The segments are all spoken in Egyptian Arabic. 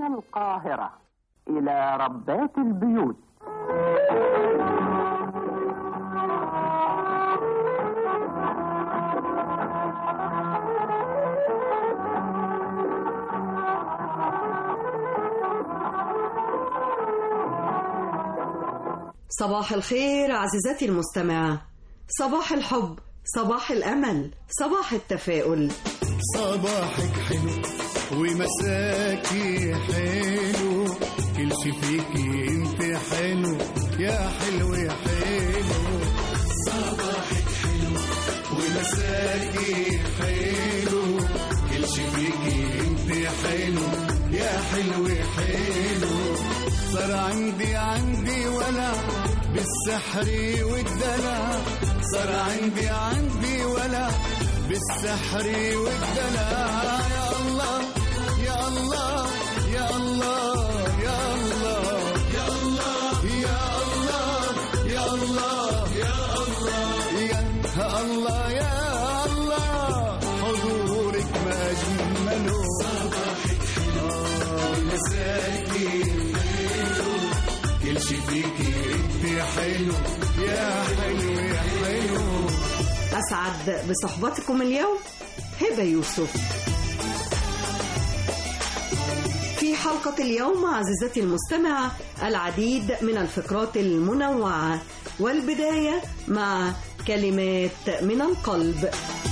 من القاهرة إلى ربات البيوت صباح الخير عزيزتي المستمعة صباح الحب صباح الأمل صباح التفاؤل صباحك حلو ومساكي حلو كل شي فيكي انت حلو يا حلو يا حلو صباحك حلو ومساكي حلو كل شي فيكي انت حلو يا حلو يا حلو صار عندي عندي ولا بالسحر والدلع صار عندي عندي ولا بالسحر والدلع يا الله يا الله يا الله يا الله يا الله يا الله يا الله يا الله يا الله يا الله حضورك ما أجمله صباحك حلو مساكي حلو كل شي فيكي انت حلو يا حلو يا حلو أسعد بصحبتكم اليوم هبة يوسف في حلقة اليوم عزيزتي المستمعة العديد من الفقرات المنوعة والبداية مع كلمات من القلب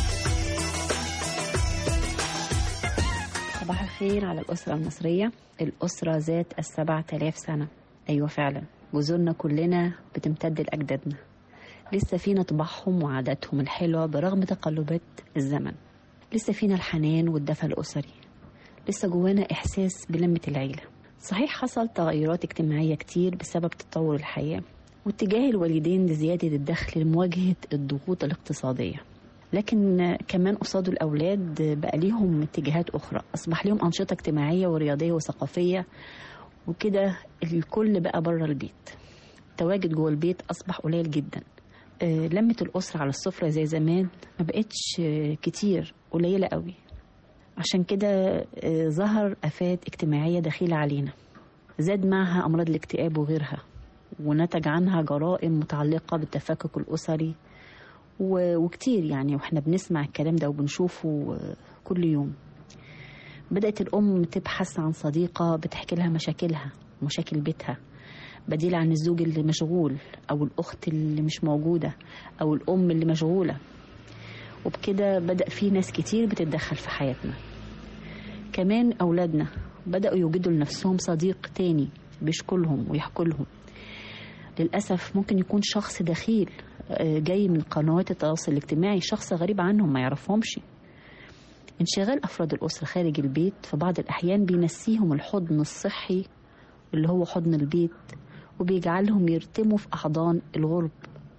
صباح الخير على الأسرة المصرية الأسرة ذات السبعة آلاف سنة أيوة فعلا جذورنا كلنا بتمتد لأجدادنا لسه فينا طباعهم وعاداتهم الحلوة برغم تقلبات الزمن لسه فينا الحنان والدفى الأسري لسه جوانا إحساس بلمة العيلة صحيح حصل تغيرات اجتماعية كتير بسبب تطور الحياة واتجاه الوالدين لزيادة الدخل لمواجهة الضغوط الاقتصادية لكن كمان قصاد الأولاد بقى ليهم اتجاهات أخرى أصبح ليهم أنشطة اجتماعية ورياضية وثقافية وكده الكل بقى بره البيت التواجد جوه البيت أصبح قليل جدا آه، لمة الأسرة على السفرة زي زمان ما بقتش آه، كتير قليلة قوي عشان كده آه، ظهر آفات اجتماعية دخيلة علينا زاد معها أمراض الاكتئاب وغيرها ونتج عنها جرائم متعلقة بالتفكك الأسري و- وكتير يعني واحنا بنسمع الكلام ده وبنشوفه آه، كل يوم بدأت الأم تبحث عن صديقة بتحكي لها مشاكلها مشاكل بيتها بديل عن الزوج اللي مشغول أو الأخت اللي مش موجودة أو الأم اللي مشغولة وبكده بدأ في ناس كتير بتتدخل في حياتنا كمان أولادنا بدأوا يوجدوا لنفسهم صديق تاني بيشكلهم ويحكوا لهم للأسف ممكن يكون شخص دخيل آه، جاي من قنوات التواصل الاجتماعي شخص غريب عنهم ما يعرفهمش انشغال أفراد الأسرة خارج البيت في بعض الأحيان بينسيهم الحضن الصحي اللي هو حضن البيت وبيجعلهم يرتموا في أحضان الغرب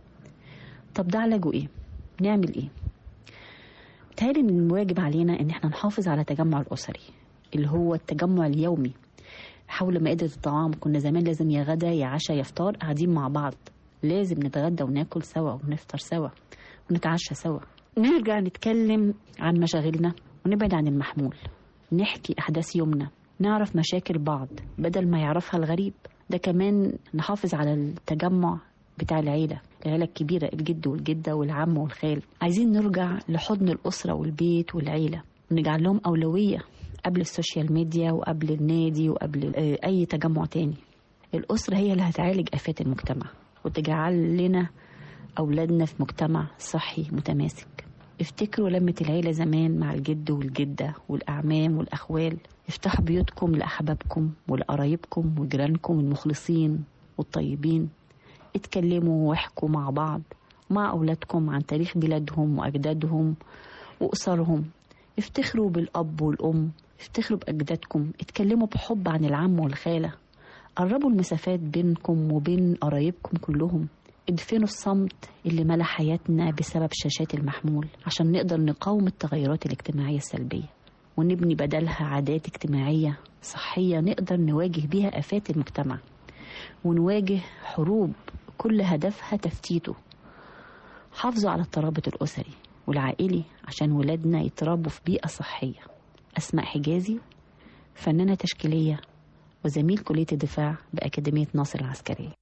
طب ده علاجه إيه؟ نعمل إيه؟ بتهيألي إن الواجب علينا إن إحنا نحافظ على التجمع الأسري اللي هو التجمع اليومي حول مائدة الطعام كنا زمان لازم يا غدا يا عشاء يا فطار قاعدين مع بعض لازم نتغدى وناكل سوا ونفطر سوا ونتعشى سوا نرجع نتكلم عن مشاغلنا ونبعد عن المحمول نحكي أحداث يومنا نعرف مشاكل بعض بدل ما يعرفها الغريب ده كمان نحافظ على التجمع بتاع العيلة العيلة الكبيرة الجد والجدة والعم والخال عايزين نرجع لحضن الأسرة والبيت والعيلة ونجعل لهم أولوية قبل السوشيال ميديا وقبل النادي وقبل آه، أي تجمع تاني الأسرة هي اللي هتعالج آفات المجتمع وتجعل لنا أولادنا في مجتمع صحي متماسك افتكروا لمة العيلة زمان مع الجد والجدة والأعمام والأخوال افتحوا بيوتكم لأحبابكم ولقرايبكم وجيرانكم المخلصين والطيبين اتكلموا واحكوا مع بعض مع أولادكم عن تاريخ بلادهم وأجدادهم وأسرهم افتخروا بالأب والأم افتخروا بأجدادكم اتكلموا بحب عن العم والخالة قربوا المسافات بينكم وبين قرايبكم كلهم ادفنوا الصمت اللي ملا حياتنا بسبب شاشات المحمول عشان نقدر نقاوم التغيرات الاجتماعية السلبية ونبني بدلها عادات اجتماعية صحية نقدر نواجه بيها آفات المجتمع ونواجه حروب كل هدفها تفتيته حافظوا على الترابط الأسري والعائلي عشان ولادنا يتربوا في بيئة صحية أسماء حجازي فنانة تشكيلية وزميل كلية الدفاع بأكاديمية ناصر العسكرية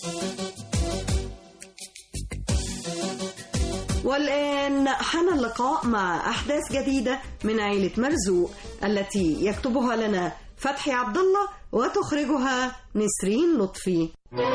والآن حان اللقاء مع أحداث جديدة من عيلة مرزوق التي يكتبها لنا فتحي عبد الله وتخرجها نسرين لطفي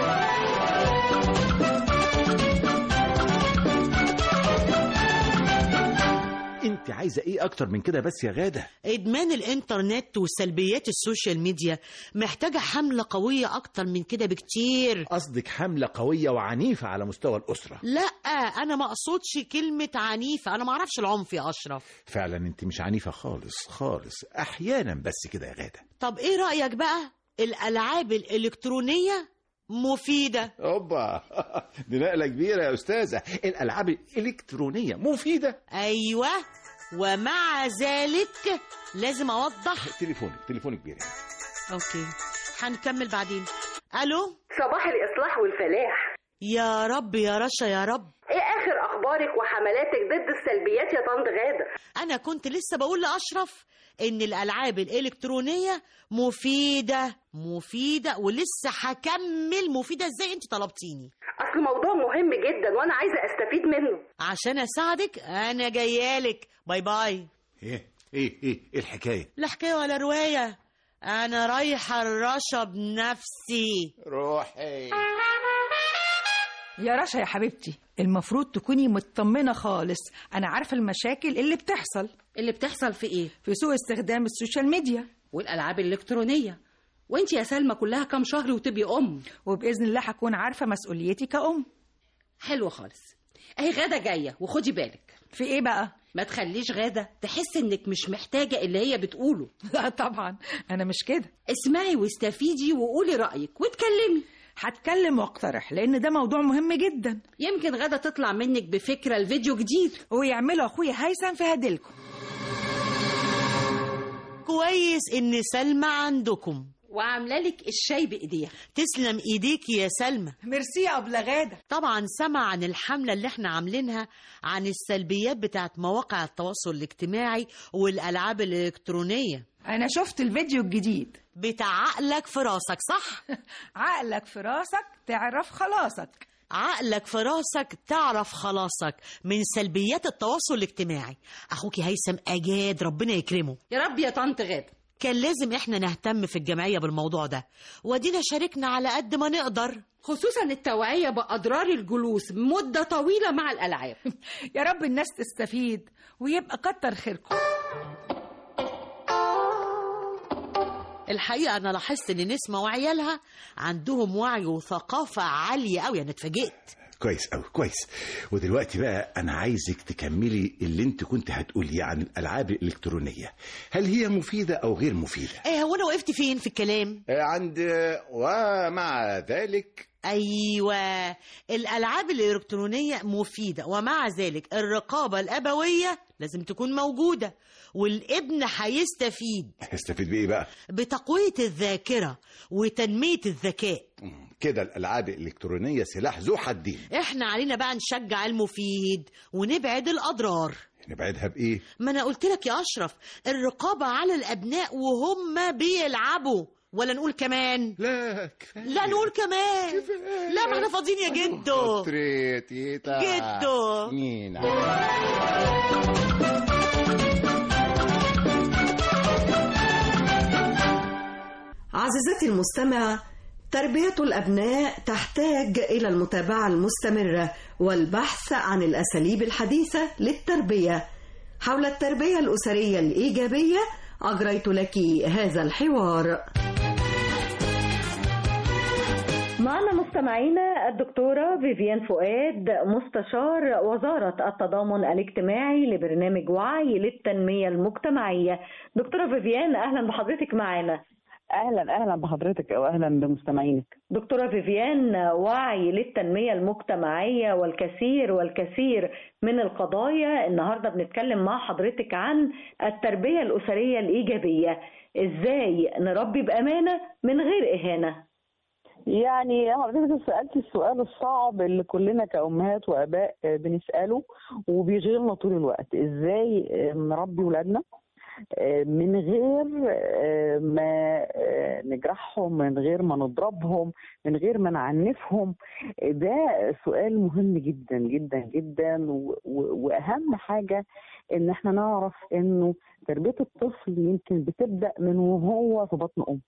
انت عايزه ايه اكتر من كده بس يا غاده إدمان الإنترنت وسلبيات السوشيال ميديا محتاجة حملة قوية أكتر من كده بكتير قصدك حمله قويه وعنيفه على مستوى الاسره لا أنا ما أقصدش كلمة عنيفة أنا ما أعرفش العنف يا أشرف فعلا انت مش عنيفه خالص خالص احيانا بس كده يا غاده طب إيه رأيك بقى الألعاب الإلكترونية مفيدة اوبا دي نقله كبيره يا استاذه الالعاب الالكترونيه مفيده أيوة ومع ذلك لازم أوضح تليفونك تليفونك كبير أوكي هنكمل بعدين ألو صباح الإصلاح والفلاح يا رب يا رشا يا رب إيه آخر أخبارك وحملاتك ضد السلبيات يا طنط غادة أنا كنت لسه بقول لأشرف إن الألعاب الإلكترونية مفيدة مفيدة ولسه هكمل مفيدة إزاي أنت طلبتيني أصل موضوع مهم جدا وأنا عايزة أستفيد منه عشان أساعدك أنا جايالك باي باي ايه ايه ايه ايه الحكايه لا حكاية ولا رواية أنا رايحة الرشا بنفسي روحي يا رشا يا حبيبتي المفروض تكوني مطمنة خالص أنا عارفة المشاكل اللي بتحصل اللي بتحصل في ايه في سوء استخدام السوشيال ميديا والالعاب الالكترونيه وانت يا سلمى كلها كام شهر وتبقي ام وبإذن الله هكون عارفة مسؤوليتي كأم حلو خالص اهي غاده جايه وخدي بالك في إيه بقى؟ ما تخليش غاده تحس انك مش محتاجه اللي هي بتقوله لا طبعا أنا مش كده اسمعي واستفيدي وقولي رايك واتكلمي هتكلم واقترح لأن ده موضوع مهم جدا يمكن غاده تطلع منك بفكره الفيديو جديد ويعمله أخويا هيثم في هديلكم كويس إن سلمى عندكم وعامله لك الشاي بايديها تسلم إيديكي يا سلمى ميرسي يا أبلة غادة طبعا سمع عن الحملة اللي احنا عاملينها عن السلبيات بتاعت مواقع التواصل الاجتماعي والألعاب الإلكترونية أنا شفت الفيديو الجديد بتاع عقلك في راسك صح؟ عقلك في راسك تعرف خلاصك عقلك في راسك تعرف خلاصك من سلبيات التواصل الاجتماعي أخوكي هيثم أجاد ربنا يكرمه يا رب يا طنط غاده كان لازم احنا نهتم في الجمعية بالموضوع ده ودينا شاركنا على قد ما نقدر خصوصا التوعيه باضرار الجلوس مده طويله مع الالعاب يا رب الناس تستفيد ويبقى كتر خيركم الحقيقة أنا لاحظت إن نسمة وعيالها عندهم وعي وثقافة عالية أوي أنا اتفاجئت كويس قوي كويس ودلوقتي بقى انا عايزك تكملي اللي انت كنت هتقوليه عن الالعاب الالكترونيه هل هي مفيده او غير مفيده إيه هو أنا وقفت فين في الكلام؟ عند ومع ذلك أيوة الألعاب الإلكترونية مفيدة ومع ذلك الرقابة الأبوية لازم تكون موجودة والابن هيستفيد هستفيد بايه بقى بتقوية الذاكرة وتنمية الذكاء مم، كده الالعاب الالكترونيه سلاح ذو حدين احنا علينا بقى نشجع المفيد ونبعد الأضرار نبعدها بايه ما أنا قلت لك يا أشرف الرقابة على الأبناء وهم بيلعبوا ولا نقول كمان لا كفايه لا نقول كمان لا ما احنا فاضيين يا جدو خاطري تيتا جدو نينا عزيزتي المستمعة تربية الأبناء تحتاج إلى المتابعة المستمرة والبحث عن الأساليب الحديثة للتربية حول التربية الأسرية الإيجابية أجريت لك هذا الحوار معنا مستمعينا الدكتورة فيفيان فؤاد مستشار وزارة التضامن الاجتماعي لبرنامج وعي للتنمية المجتمعية دكتورة فيفيان أهلا بحضرتك معنا اهلا اهلا بحضرتك واهلا بمستمعينك دكتورة فيفيان وعي للتنمية المجتمعية والكثير والكثير من القضايا النهاردة بنتكلم مع حضرتك عن التربية الأسرية الإيجابية إزاي نربي بأمانة من غير إهانة يعني حضرتك سالت السؤال الصعب اللي كلنا كامهات واباء بنساله وبيشغلنا طول الوقت ازاي نربي ولادنا آه، من غير آه، ما آه، نجرحهم من غير ما نضربهم من غير ما نعنفهم آه، ده سؤال مهم جدا جدا جدا و- و- واهم حاجه ان احنا نعرف انه تربيه الطفل يمكن بتبدا من وهو في بطن امه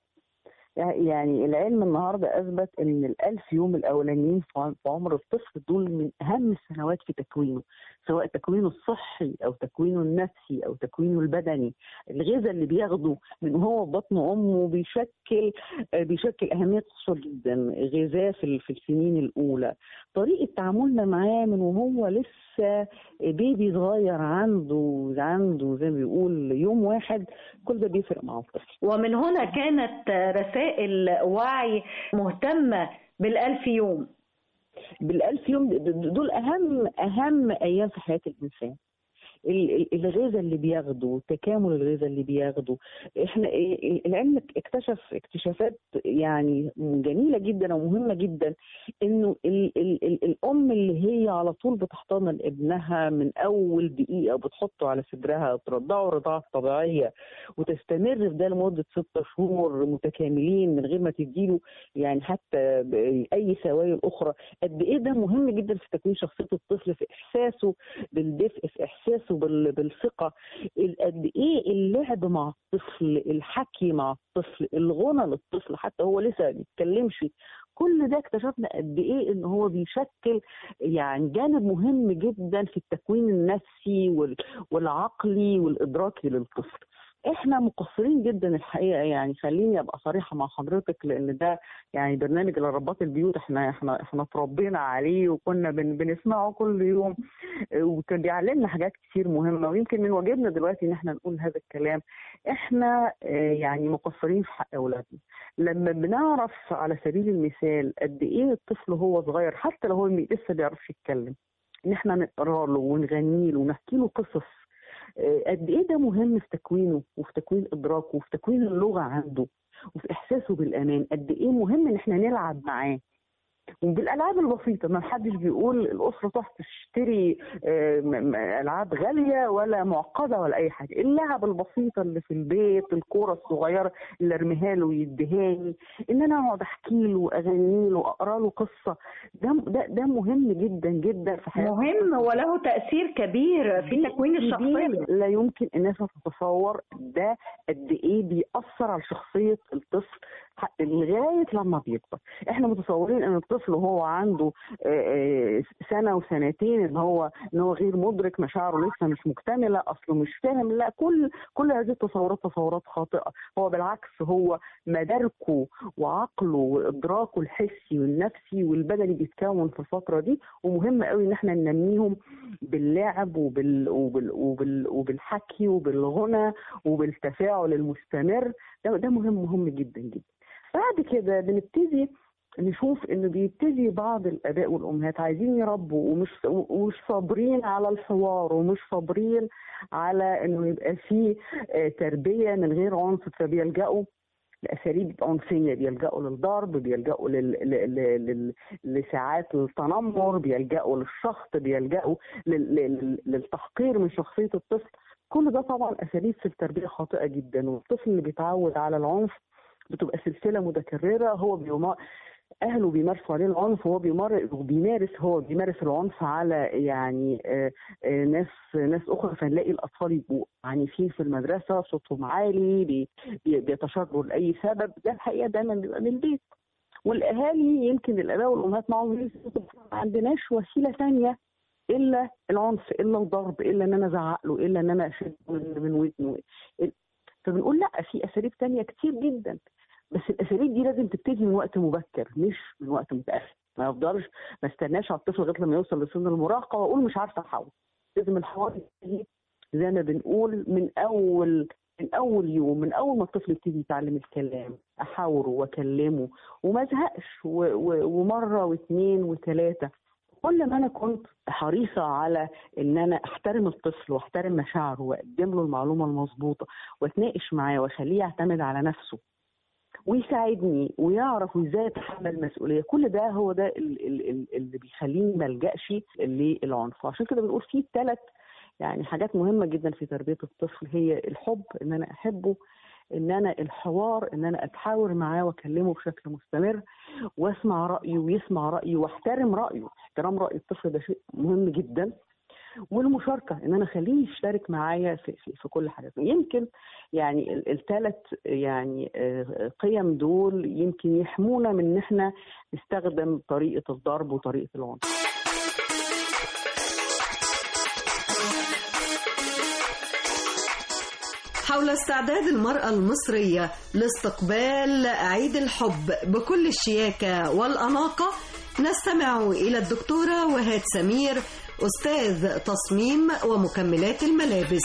يعني العلم النهارده اثبت ان الالف يوم الاولانيين في عمر الطفل دول من اهم السنوات في تكوينه سواء تكوينه الصحي او تكوينه النفسي او تكوينه البدني الغذاء اللي بياخده من هو في بطن امه بيشكل بيشكل اهميه خصوصا جدا غذاء في في السنين الاولى طريقه تعاملنا معاه من وهو لسه بيبي صغير عنده عنده زي ما بيقول يوم واحد كل ده بيفرق مع الطفل ومن هنا كانت رسائل وعي مهتمة بالألف يوم بالألف يوم دول أهم أهم أيام في حياة الإنسان ال- ال- الغذاء اللي بياخده تكامل الغذاء اللي بياخده احنا ال- العلم اكتشف اكتشافات يعني جميله جدا ومهمه جدا انه ال ال ال الام اللي هي على طول بتحتضن ابنها من اول دقيقه بتحطه على صدرها ترضعه رضاعه طبيعيه وتستمر في ده لمده ست شهور متكاملين من غير ما تديله يعني حتى ب- اي سوائل اخرى قد ايه ده مهم جدا في تكوين شخصيه الطفل في احساسه بالدفء في احساسه بال- بالثقه ال- قد ايه اللعب مع الطفل الحكي مع الطفل الغنى للطفل حتى هو لسه ما بيتكلمش كل ده اكتشفنا قد ايه ان هو بيشكل يعني جانب مهم جدا في التكوين النفسي وال- والعقلي والادراكي للطفل احنا مقصرين جدا الحقيقه يعني خليني ابقى صريحه مع حضرتك لان ده يعني برنامج لربات البيوت احنا احنا احنا اتربينا عليه وكنا بن بنسمعه كل يوم وكان بيعلمنا حاجات كتير مهمه ويمكن من واجبنا دلوقتي ان احنا نقول هذا الكلام احنا آه، يعني مقصرين في حق اولادنا لما بنعرف على سبيل المثال قد ايه الطفل هو صغير حتى لو هو لسه بيعرفش يتكلم ان احنا نقرا له ونغني له ونحكي له قصص آه، قد ايه ده مهم في تكوينه وفي تكوين ادراكه وفي تكوين اللغه عنده وفي احساسه بالامان قد ايه مهم ان احنا نلعب معاه وبالالعاب البسيطه ما حدش بيقول الاسره تروح تشتري آه، م- م- العاب غاليه ولا معقده ولا اي حاجه اللعب البسيطه اللي في البيت الكوره الصغيره اللي ارميها له ويديهاني ان انا اقعد احكي له واغني له واقرا له قصه ده ده ده مهم جدا جدا في حياته مهم وله تأثير كبير في تكوين الشخصية كبير لا يمكن الناس تتصور ده قد ايه بيأثر على شخصية الطفل ح- لغاية لما بيكبر احنا متصورين ان الطفل وهو عنده آه، آه، سنة وسنتين ان هو ان هو غير مدرك مشاعره لسه مش مكتملة اصله مش فاهم لا كل كل هذه التصورات تصورات خاطئة هو بالعكس هو مداركه وعقله وادراكه الحسي والنفسي والبدني بيتكون في الفترة دي ومهم قوي ان احنا ننميهم باللعب وبال وبال وبال وبالحكي وبالغنى وبالتفاعل المستمر ده ده مهم مهم جدا جدا بعد كده بنبتدي نشوف انه بيبتدي بعض الاباء والامهات عايزين يربوا ومش ومش صابرين على الحوار ومش صابرين على انه يبقى في آه، تربيه من غير عنف فبيلجأوا لاساليب عنفيه بيلجأوا للضرب بيلجأوا لل... ل... ل... لل... لساعات التنمر بيلجأوا للشخط بيلجأوا لل... لل... للتحقير من شخصيه الطفل كل ده طبعا اساليب في التربيه خاطئه جدا والطفل اللي بيتعود على العنف بتبقى سلسله متكرره هو بيما اهله بيمارسوا عليه العنف وهو بيمر وبيمارس هو بيمارس العنف على يعني آه، آه، ناس ناس اخرى فنلاقي الاطفال يبقوا عنيفين في المدرسه صوتهم عالي بي- بي- بيتشاجروا لاي سبب ده الحقيقه دايما بيبقى من البيت والاهالي يمكن الاباء والامهات معاهم يقولوا ما عندناش وسيله ثانيه الا العنف الا الضرب الا ان انا ازعق له الا ان انا اشد من من ودنه فبنقول لا في اساليب تانية كتير جدا بس الاساليب دي لازم تبتدي من وقت مبكر مش من وقت متاخر ما يفضلش ما استناش على الطفل لغايه لما يوصل لسن المراهقه واقول مش عارفه احاول لازم الحوار يبتدي زي ما بنقول من اول من اول يوم من اول ما الطفل يبتدي يتعلم الكلام احاوره واكلمه وما ازهقش و- و- ومره واثنين وثلاثه كل ما انا كنت حريصه على ان انا احترم الطفل واحترم مشاعره واقدم له المعلومه المظبوطه واتناقش معاه واخليه يعتمد على نفسه ويساعدني ويعرف ازاي يتحمل مسؤوليه كل ده هو ده ال- ال- ال- اللي بيخليني ما الجاش للعنف وعشان كده بنقول في ثلاث يعني حاجات مهمه جدا في تربيه الطفل هي الحب ان انا احبه ان انا الحوار ان انا اتحاور معاه واكلمه بشكل مستمر واسمع رايه ويسمع رايي واحترم رايه احترام راي الطفل ده شيء مهم جدا والمشاركه ان انا اخليه يشترك معايا في, في, في كل حاجه يمكن يعني الثلاث يعني آه، قيم دول يمكن يحمونا من ان احنا نستخدم طريقه الضرب وطريقه العنف حول استعداد المرأة المصرية لاستقبال عيد الحب بكل الشياكة والأناقة نستمع إلى الدكتورة وهاد سمير أستاذ تصميم ومكملات الملابس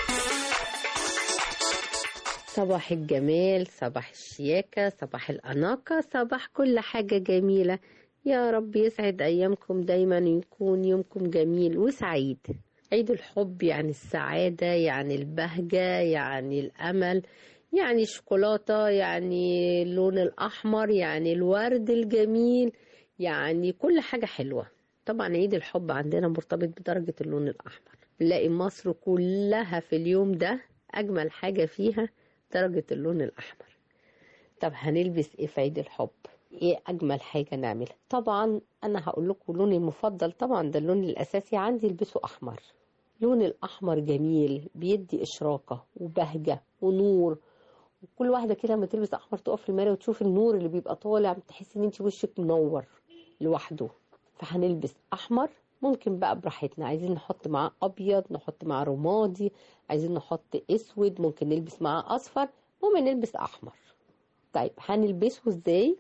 صباح الجمال صباح الشياكة صباح الأناقة صباح كل حاجة جميلة يا رب يسعد أيامكم دايما يكون يومكم جميل وسعيد عيد الحب يعني السعادة يعني البهجة يعني الأمل يعني الشوكولاتة يعني اللون الأحمر يعني الورد الجميل يعني كل حاجة حلوة طبعا عيد الحب عندنا مرتبط بدرجة اللون الأحمر نلاقي مصر كلها في اليوم ده أجمل حاجة فيها درجة اللون الأحمر طب هنلبس إيه في عيد الحب ايه اجمل حاجه نعملها طبعا انا هقول لكم لوني المفضل طبعا ده اللون الاساسي عندي البسه احمر لون الاحمر جميل بيدي اشراقه وبهجه ونور وكل واحده كده لما تلبس احمر تقف في المرايه وتشوف النور اللي بيبقى طالع تحس ان انت وشك منور لوحده فهنلبس احمر ممكن بقى براحتنا عايزين نحط معاه ابيض نحط معاه رمادي عايزين نحط اسود ممكن نلبس معاه اصفر ممكن نلبس احمر طيب هنلبسه ازاي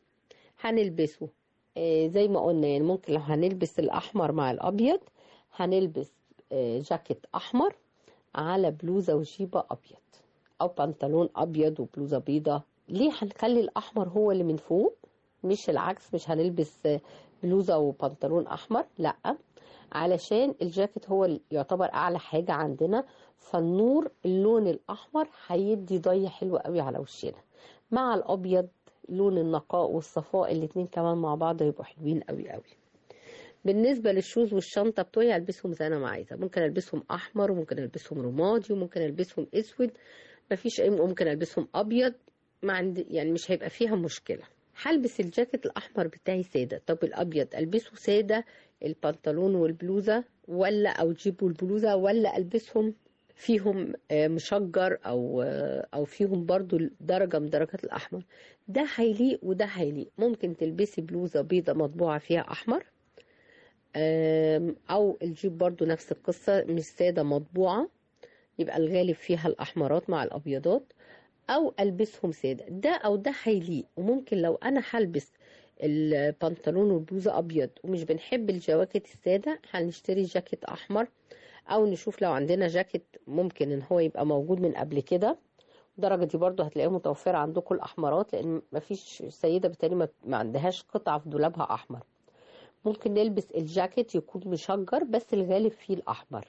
هنلبسه آه زي ما قلنا يعني ممكن لو هنلبس الاحمر مع الابيض هنلبس آه جاكيت احمر على بلوزه وجيبه ابيض او بنطلون ابيض وبلوزه بيضه ليه هنخلي الاحمر هو اللي من فوق مش العكس مش هنلبس آه، بلوزه وبنطلون احمر لا علشان الجاكيت هو اللي يعتبر اعلى حاجه عندنا فالنور اللون الاحمر هيدي ضي حلو قوي على وشنا مع الابيض لون النقاء والصفاء الاتنين كمان مع بعض هيبقوا حلوين قوي قوي بالنسبه للشوز والشنطه بتوعي البسهم زي انا ما عايزه ممكن البسهم احمر وممكن البسهم رمادي وممكن البسهم اسود مفيش اي ممكن البسهم ابيض ما عندي يعني مش هيبقى فيها مشكله هلبس الجاكيت الاحمر بتاعي ساده طب الابيض البسه ساده البنطلون والبلوزه ولا او جيب والبلوزه ولا البسهم فيهم آه، مشجر او آه، او فيهم برضو درجه من درجات الاحمر ده هيليق وده هيليق ممكن تلبسي بلوزه بيضه مطبوعه فيها احمر آم، او الجيب برضو نفس القصه مش ساده مطبوعه يبقى الغالب فيها الاحمرات مع الابيضات او البسهم ساده ده او ده هيليق وممكن لو انا هلبس البنطلون والبلوزه ابيض ومش بنحب الجواكت الساده هنشتري جاكيت احمر او نشوف لو عندنا جاكيت ممكن ان هو يبقى موجود من قبل كده الدرجه دي برضو هتلاقيها متوفره عندكم الاحمرات لان مفيش سيده بالتالي ما ما عندهاش قطعه في دولابها احمر ممكن نلبس الجاكيت يكون مشجر بس الغالب فيه الاحمر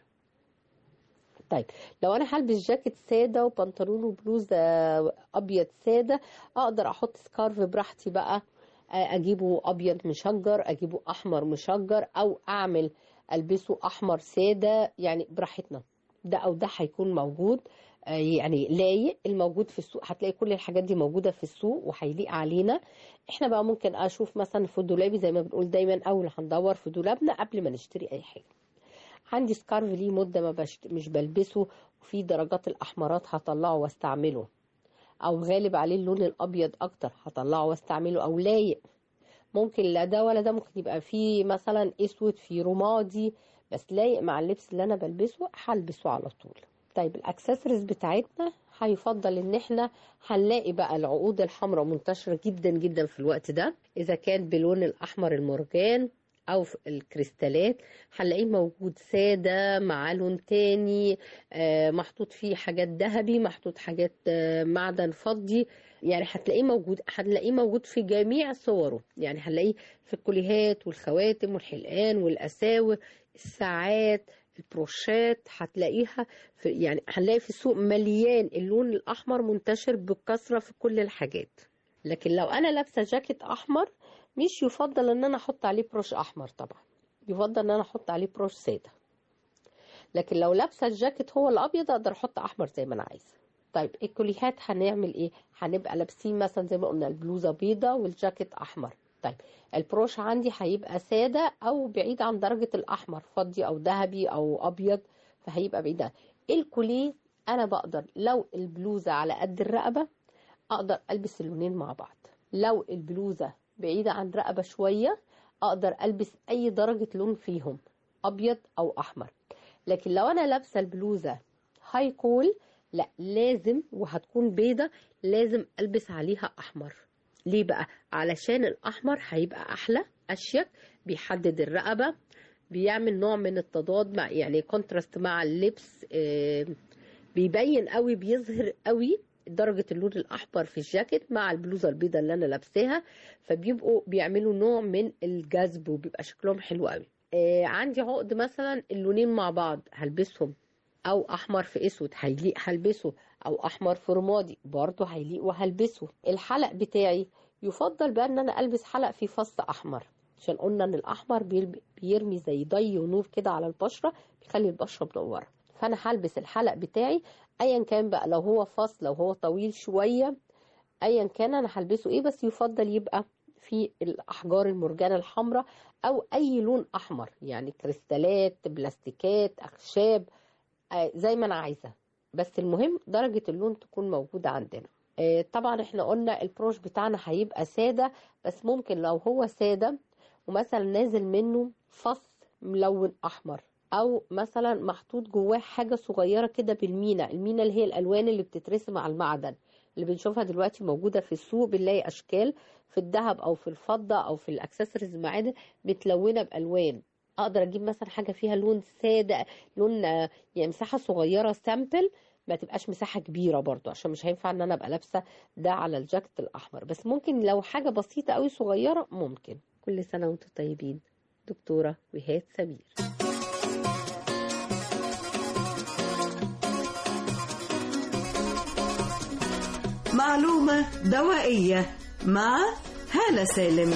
طيب لو انا هلبس جاكيت ساده وبنطلون وبلوزه ابيض ساده اقدر احط سكارف براحتي بقى اجيبه ابيض مشجر اجيبه احمر مشجر او اعمل البسه احمر ساده يعني براحتنا ده او ده هيكون موجود آه، يعني لايق الموجود في السوق هتلاقي كل الحاجات دي موجوده في السوق وهيليق علينا احنا بقى ممكن اشوف مثلا في دولابي زي ما بنقول دايما اول هندور في دولابنا قبل ما نشتري اي حاجه عندي سكارف ليه مده ما بشت... مش بلبسه وفي درجات الاحمرات هطلعه واستعمله او غالب عليه اللون الابيض اكتر هطلعه واستعمله او لايق ممكن لا ده ولا ده ممكن يبقى فيه مثلا اسود فيه رمادي بس لايق مع اللبس اللي انا بلبسه هلبسه على طول طيب الاكسسوارز بتاعتنا هيفضل ان احنا هنلاقي بقى العقود الحمراء منتشره جدا جدا في الوقت ده اذا كان بلون الاحمر المرجان او في الكريستالات هنلاقيه موجود ساده مع لون تاني آه، محطوط فيه حاجات ذهبي محطوط حاجات آه، معدن فضي يعني هتلاقيه موجود هتلاقيه موجود في جميع صوره يعني هنلاقيه في الكوليهات والخواتم والحلقان والاساور الساعات البروشات هتلاقيها في يعني هنلاقي في السوق مليان اللون الاحمر منتشر بكثره في كل الحاجات لكن لو انا لابسه جاكيت احمر مش يفضل ان انا احط عليه بروش احمر طبعا يفضل ان انا احط عليه بروش ساده لكن لو لابسه الجاكيت هو الابيض اقدر احط احمر زي ما انا عايزه طيب الكوليهات هنعمل ايه هنبقى لابسين مثلا زي ما قلنا البلوزه بيضه والجاكيت احمر طيب البروش عندي هيبقى ساده او بعيد عن درجه الاحمر فضي او ذهبي او ابيض فهيبقى بعيد عن- الكوليه انا بقدر لو البلوزه على قد الرقبه اقدر البس اللونين مع بعض لو البلوزه بعيده عن رقبه شويه اقدر البس اي درجه لون فيهم ابيض او احمر لكن لو انا لابسه البلوزه هاي كول لا لازم وهتكون بيضه لازم البس عليها احمر ليه بقى علشان الاحمر هيبقى احلى اشيك بيحدد الرقبه بيعمل نوع من التضاد مع يعني كونتراست مع اللبس آه، بيبين قوي بيظهر قوي درجة اللون الأحمر في الجاكيت مع البلوزة البيضاء اللي أنا لابساها فبيبقوا بيعملوا نوع من الجذب وبيبقى شكلهم حلو قوي آه عندي عقد مثلا اللونين مع بعض هلبسهم أو أحمر في أسود هيليق هلبسه أو أحمر في رمادي برضه هيليق وهلبسه الحلق بتاعي يفضل بقى إن أنا ألبس حلق فيه فص أحمر عشان قلنا إن الأحمر بيلب- بيرمي زي ضي ونور كده على البشرة بيخلي البشرة منورة فأنا هلبس الحلق بتاعي ايا كان بقى لو هو فصل لو هو طويل شويه ايا كان انا هلبسه ايه بس يفضل يبقى في الاحجار المرجانه الحمراء او اي لون احمر يعني كريستالات بلاستيكات اخشاب آه، زي ما انا عايزه بس المهم درجه اللون تكون موجوده عندنا آه، طبعا احنا قلنا البروش بتاعنا هيبقى ساده بس ممكن لو هو ساده ومثلا نازل منه فص ملون احمر او مثلا محطوط جواه حاجه صغيره كده بالمينا المينا اللي هي الالوان اللي بتترسم على المعدن اللي بنشوفها دلوقتي موجوده في السوق بنلاقي اشكال في الذهب او في الفضه او في الاكسسوارز المعادن متلونه بالوان اقدر اجيب مثلا حاجه فيها لون ساده لون آه، يعني مساحه صغيره سامبل ما تبقاش مساحه كبيره برضو عشان مش هينفع ان انا ابقى لابسه ده على الجاكيت الاحمر بس ممكن لو حاجه بسيطه قوي صغيره ممكن كل سنه وانتم طيبين دكتوره وهاد سمير معلومة دوائية مع هالة سالم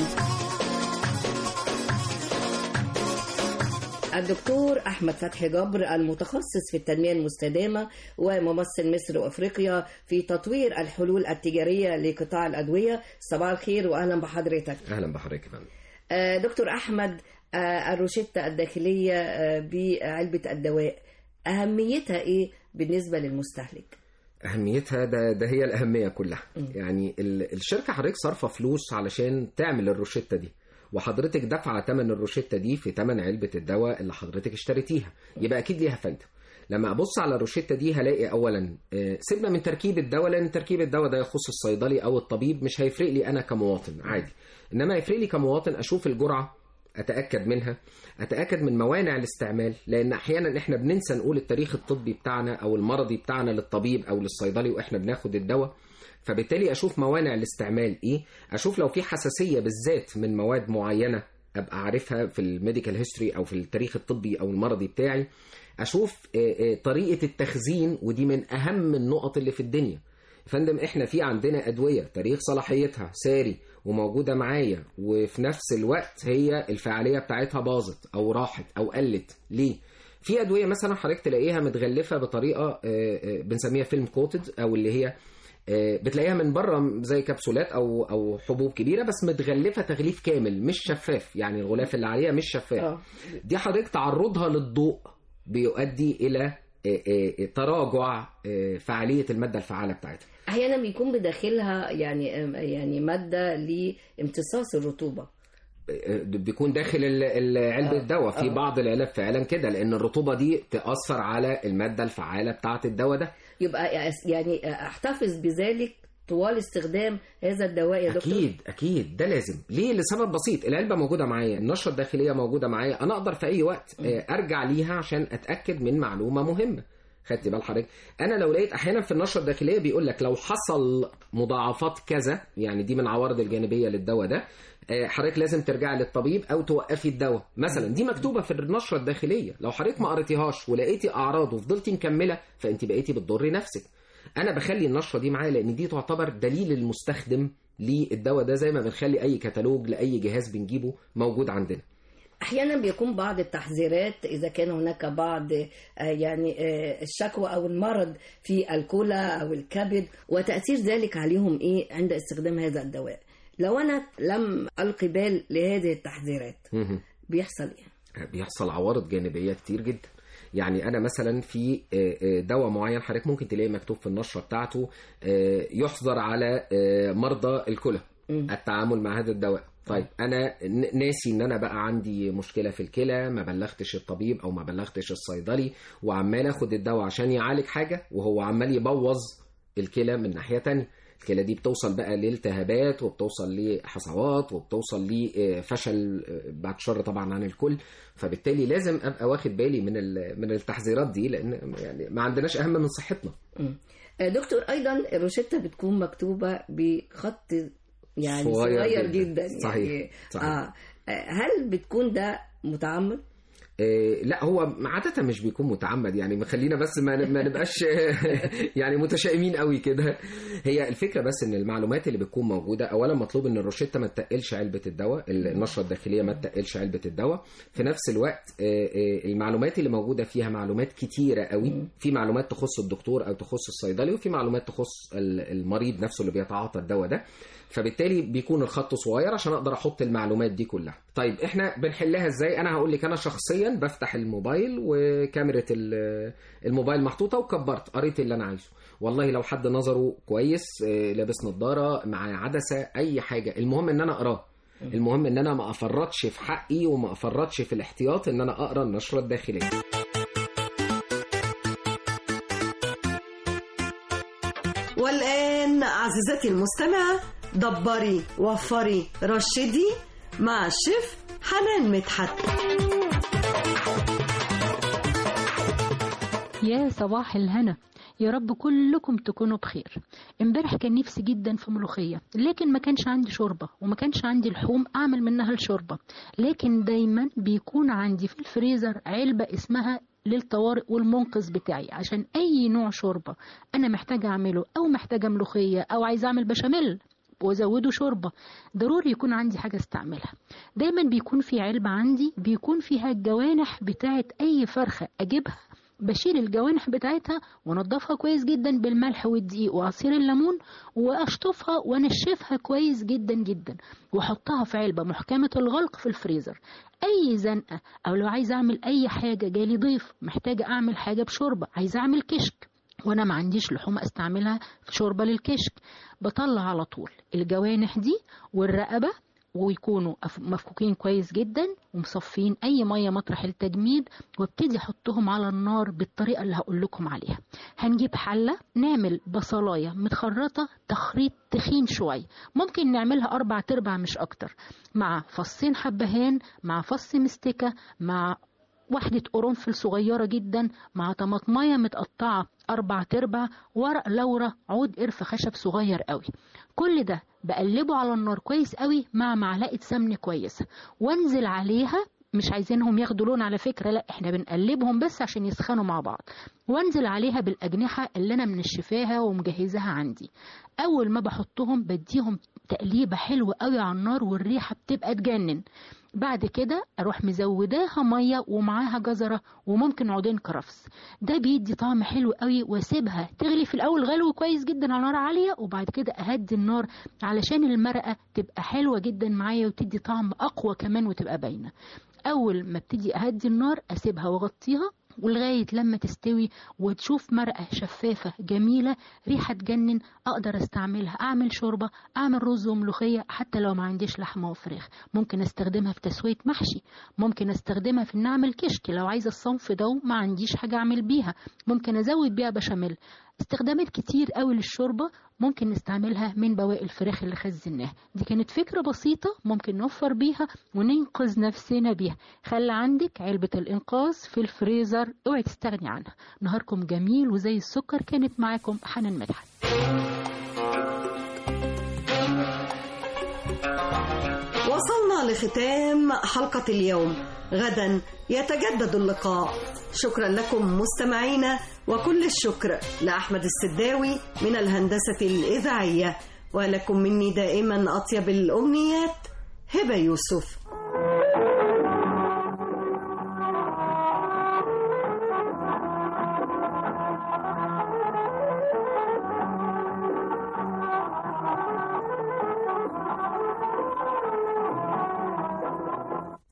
الدكتور أحمد فتحي جبر المتخصص في التنمية المستدامة وممثل مصر وأفريقيا في تطوير الحلول التجارية لقطاع الأدوية صباح الخير وأهلا بحضرتك اهلا بحضرتك يا فندم آه، دكتور أحمد آه، الروشتة الداخلية آه، بعلبة الدواء أهميتها إيه بالنسبة للمستهلك؟ اهميتها ده ده هي الاهميه كلها يعني ال- الشركه حضرتك صارفه فلوس علشان تعمل الروشته دي وحضرتك دافعه ثمن الروشته دي في ثمن علبه الدواء اللي حضرتك اشتريتيها يبقى اكيد ليها فايده لما ابص على الروشته دي هلاقي اولا آه، سيبنا من تركيب الدواء لان تركيب الدواء ده يخص الصيدلي او الطبيب مش هيفرق لي انا كمواطن عادي انما يفرق لي كمواطن اشوف الجرعه اتاكد منها اتاكد من موانع الاستعمال لان احيانا احنا بننسى نقول التاريخ الطبي بتاعنا او المرضي بتاعنا للطبيب او للصيدلي واحنا بناخد الدواء فبالتالي اشوف موانع الاستعمال ايه اشوف لو في حساسيه بالذات من مواد معينه ابقى عارفها في الميديكال هيستوري او في التاريخ الطبي او المرضي بتاعي اشوف آه، آه، طريقه التخزين ودي من اهم النقط اللي في الدنيا يا فندم احنا في عندنا ادويه تاريخ صلاحيتها ساري وموجوده معايا وفي نفس الوقت هي الفعاليه بتاعتها باظت او راحت او قلت ليه في ادويه مثلا حضرتك تلاقيها متغلفه بطريقه آه، آه، بنسميها فيلم كوتد او اللي هي آه، بتلاقيها من بره زي كبسولات او او حبوب كبيره بس متغلفه تغليف كامل مش شفاف يعني الغلاف اللي عليها مش شفاف دي حضرتك تعرضها للضوء بيؤدي الى آه، آه، تراجع آه، فعاليه الماده الفعاله بتاعتها أحيانا بيكون بداخلها يعني يعني مادة لامتصاص الرطوبة بيكون داخل ال- ال- علبة آه، الدواء في آه. بعض العلب فعلا كده لان الرطوبه دي تاثر على الماده الفعاله بتاعه الدواء ده يبقى يعني احتفظ بذلك طوال استخدام هذا الدواء يا دكتور اكيد اكيد ده لازم ليه لسبب بسيط العلبه موجوده معايا النشره الداخليه موجوده معايا انا اقدر في اي وقت آه، ارجع ليها عشان اتاكد من معلومه مهمه خدت بال حضرتك انا لو لقيت احيانا في النشره الداخليه بيقول لك لو حصل مضاعفات كذا يعني دي من عوارض الجانبيه للدواء ده آه، حضرتك لازم ترجعي للطبيب او توقفي الدواء مثلا دي مكتوبه في النشره الداخليه لو حضرتك ما قريتيهاش ولقيتي اعراض وفضلتي مكمله فانت بقيتي بتضري نفسك انا بخلي النشره دي معايا لان دي تعتبر دليل المستخدم للدواء ده زي ما بنخلي اي كتالوج لاي جهاز بنجيبه موجود عندنا احيانا بيكون بعض التحذيرات اذا كان هناك بعض آه، يعني آه، الشكوى او المرض في الكلى او الكبد وتاثير ذلك عليهم ايه عند استخدام هذا الدواء لو انا لم القي بال لهذه التحذيرات مهم. بيحصل ايه بيحصل عوارض جانبيه كتير جدا يعني انا مثلا في آه، آه، دواء معين حضرتك ممكن تلاقي مكتوب في النشره بتاعته آه، يحظر على آه، مرضى الكلى التعامل مع هذا الدواء طيب انا ن- ناسي ان انا بقى عندي مشكله في الكلى ما بلغتش الطبيب او ما بلغتش الصيدلي وعمال اخد الدواء عشان يعالج حاجه وهو عمال يبوظ الكلى من ناحيه تانية الكلى دي بتوصل بقى لالتهابات وبتوصل لحصوات وبتوصل لفشل بعد شر طبعا عن الكل فبالتالي لازم ابقى واخد بالي من ال- من التحذيرات دي لان يعني ما عندناش اهم من صحتنا مم. آه، دكتور ايضا الروشته بتكون مكتوبه بخط يعني صغير صغير, جداً. جدا, صحيح. يعني صحيح. آه. آه، هل بتكون ده متعمد؟ إيه، لا هو عادة مش بيكون متعمد يعني خلينا بس ما ما نبقاش يعني متشائمين قوي كده هي الفكرة بس ان المعلومات اللي بتكون موجودة اولا مطلوب ان الروشتة ما تقلش علبة الدواء النشرة الداخلية ما تقلش علبة الدواء في نفس الوقت إيه، إيه، المعلومات اللي موجودة فيها معلومات كتيرة قوي في معلومات تخص الدكتور او تخص الصيدلي وفي معلومات تخص ال- المريض نفسه اللي بيتعاطى الدواء ده فبالتالي بيكون الخط صغير عشان اقدر احط المعلومات دي كلها طيب احنا بنحلها ازاي انا هقول لك انا شخصيا بفتح الموبايل وكاميرا ال- الموبايل محطوطه وكبرت قريت اللي انا عايزه والله لو حد نظره كويس آه، لابس نظاره مع عدسه اي حاجه المهم ان انا اقراه المهم ان انا ما افرطش في حقي وما افرطش في الاحتياط ان انا اقرا النشره الداخليه والآن عزيزتي المستمعة دبري وفري رشدي مع الشيف حنان مدحت يا صباح الهنا يا رب كلكم تكونوا بخير امبارح كان نفسي جدا في ملوخيه لكن ما كانش عندي شوربه وما كانش عندي لحوم اعمل منها الشوربه لكن دايما بيكون عندي في الفريزر علبه اسمها للطوارئ والمنقذ بتاعي عشان اي نوع شوربه انا محتاجه اعمله او محتاجه ملوخيه او عايزه اعمل بشاميل وازوده شوربه ضروري يكون عندي حاجه استعملها دايما بيكون في علبه عندي بيكون فيها الجوانح بتاعه اي فرخه اجيبها بشيل الجوانح بتاعتها وانضفها كويس جدا بالملح والدقيق وعصير الليمون واشطفها وانشفها كويس جدا جدا واحطها في علبه محكمه الغلق في الفريزر اي زنقه او لو عايزه اعمل اي حاجه جالي ضيف محتاجه اعمل حاجه بشوربه عايزه اعمل كشك وانا ما عنديش لحوم استعملها في شوربه للكشك بطلع على طول الجوانح دي والرقبه ويكونوا أف- مفكوكين كويس جدا ومصفين اي ميه مطرح التجميد وابتدي احطهم على النار بالطريقه اللي هقول لكم عليها هنجيب حله نعمل بصلايه متخرطه تخريط تخين شويه ممكن نعملها اربع تربع مش اكتر مع فصين حبهان مع فص مستكه مع واحدة قرنفل صغيرة جدا مع طماطمية متقطعة أربع تربع ورق لورا عود قرفة خشب صغير قوي كل ده بقلبه على النار كويس قوي مع معلقة سمن كويسة وانزل عليها مش عايزينهم ياخدوا لون على فكرة لا احنا بنقلبهم بس عشان يسخنوا مع بعض وانزل عليها بالأجنحة اللي انا منشفاها ومجهزاها عندي اول ما بحطهم بديهم تقليبة حلوة قوي على النار والريحة بتبقى تجنن بعد كده اروح مزوداها ميه ومعاها جزره وممكن عودين كرفس ده بيدي طعم حلو قوي واسيبها تغلي في الاول غلو كويس جدا على نار عاليه وبعد كده اهدي النار علشان المرقه تبقى حلوه جدا معايا وتدي طعم اقوى كمان وتبقى باينه اول ما ابتدي اهدي النار اسيبها واغطيها ولغاية لما تستوي وتشوف مرقة شفافة جميلة ريحة تجنن أقدر أستعملها أعمل شوربة أعمل رز وملوخية حتى لو ما عنديش لحمة وفراخ ممكن أستخدمها في تسوية محشي ممكن أستخدمها في إن أعمل كشك لو عايزة الصنف ده وما عنديش حاجة أعمل بيها ممكن أزود بيها بشاميل استخدامات كتير قوي للشوربة ممكن نستعملها من بواقي الفراخ اللي خزناها دي كانت فكرة بسيطة ممكن نوفر بيها وننقذ نفسنا بيها خلي عندك علبة الإنقاذ في الفريزر اوعي تستغني عنها نهاركم جميل وزي السكر كانت معاكم حنان مدحت وصلنا لختام حلقة اليوم غدا يتجدد اللقاء شكرا لكم مستمعينا وكل الشكر لأحمد السداوي من الهندسة الإذاعية ولكم مني دائما أطيب الأمنيات هبة يوسف